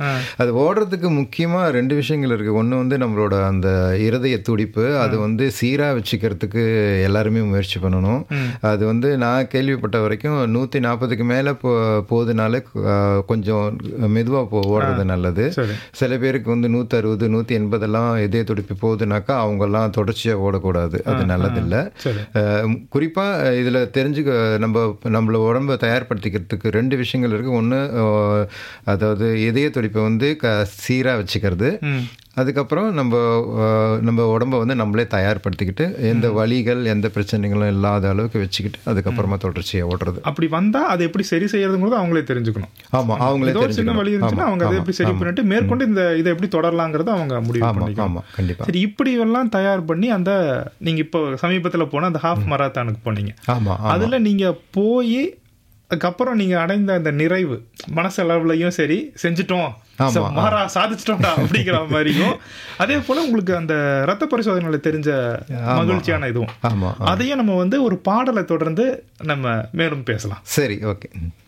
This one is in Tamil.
அது ஓடுறதுக்கு முக்கியமாக ரெண்டு விஷயங்கள் இருக்குது ஒன்று வந்து நம்மளோட அந்த இருதய துடிப்பு அது வந்து சீராக வச்சுக்கிறதுக்கு எல்லாருமே முயற்சி பண்ணணும் அது வந்து நான் கேள்விப்பட்ட வரைக்கும் நூற்றி நாற்பதுக்கு மேலே போ போகுதுனால அஹ், கொஞ்சம் மெதுவாக போ ஓடுறது நல்லது சரி சில பேருக்கு வந்து நூற்றி அறுபது நூற்றி எண்பதெல்லாம் இதய துடிப்பு போகுதுனாக்கா அவங்கெல்லாம் தொடர்ச்சியாக ஓடக்கூடாது அது நல்லதில்லை சரி குறிப்பாக இதில் தெரிஞ்சுக்க நம்ம நம்மள உடம்பை தயார்படுத்திக்கிறதுக்கு ரெண்டு விஷயங்கள் இருக்குது ஒன்று அதாவது இதய துடிப்பை வந்து க சீராக வச்சுக்கிறது ம் அதுக்கப்புறம் நம்ம அஹ், நம்ம உடம்ப வந்து நம்மளே தயார்படுத்திக்கிட்டு எந்த வலிகள் எந்த பிரச்சனைகளும் இல்லாத அளவுக்கு வச்சுக்கிட்டு அதுக்கப்புறமா தொடர்ச்சியாக ஓடுறது அப்படி வந்தா அதை எப்படி சரி செய்யறதுங்கிறது அவங்களே தெரிஞ்சுக்கணும் ஆமாம் அவங்களே ஏதோ ஒரு சின்ன வழி இருந்துச்சுன்னா அவங்க அதை எப்படி சரி பண்ணிட்டு மேற்கொண்டு இந்த இதை எப்படி தொடரலாங்கிறத அவங்க முடிவு ஆமாம் பண்ணிக்கணும் ஆமாம் கண்டிப்பாக சரி இப்படி எல்லாம் தயார் பண்ணி அந்த நீங்க இப்போ சமீபத்துல போன அந்த ஹாஃப் மராத்தானுக்கு போனீங்க ஆமாம் அதுல நீங்க போய் அதுக்கப்புறம் நீங்க அடைந்த அந்த நிறைவு மனசளவுலயும் சரி செஞ்சுட்டோம் ஆமா, ச- மாறா சாதிச்சிட்டோம்டா அப்படிங்கிற மாதிரியும் அதே போல உங்களுக்கு அந்த ரத்த பரிசோதனையில தெரிஞ்ச மகிழ்ச்சியான இதுவும் ஆமாம் அதையும் நம்ம வந்து ஒரு பாடலை தொடர்ந்து நம்ம மேலும் பேசலாம் சரி ஓகே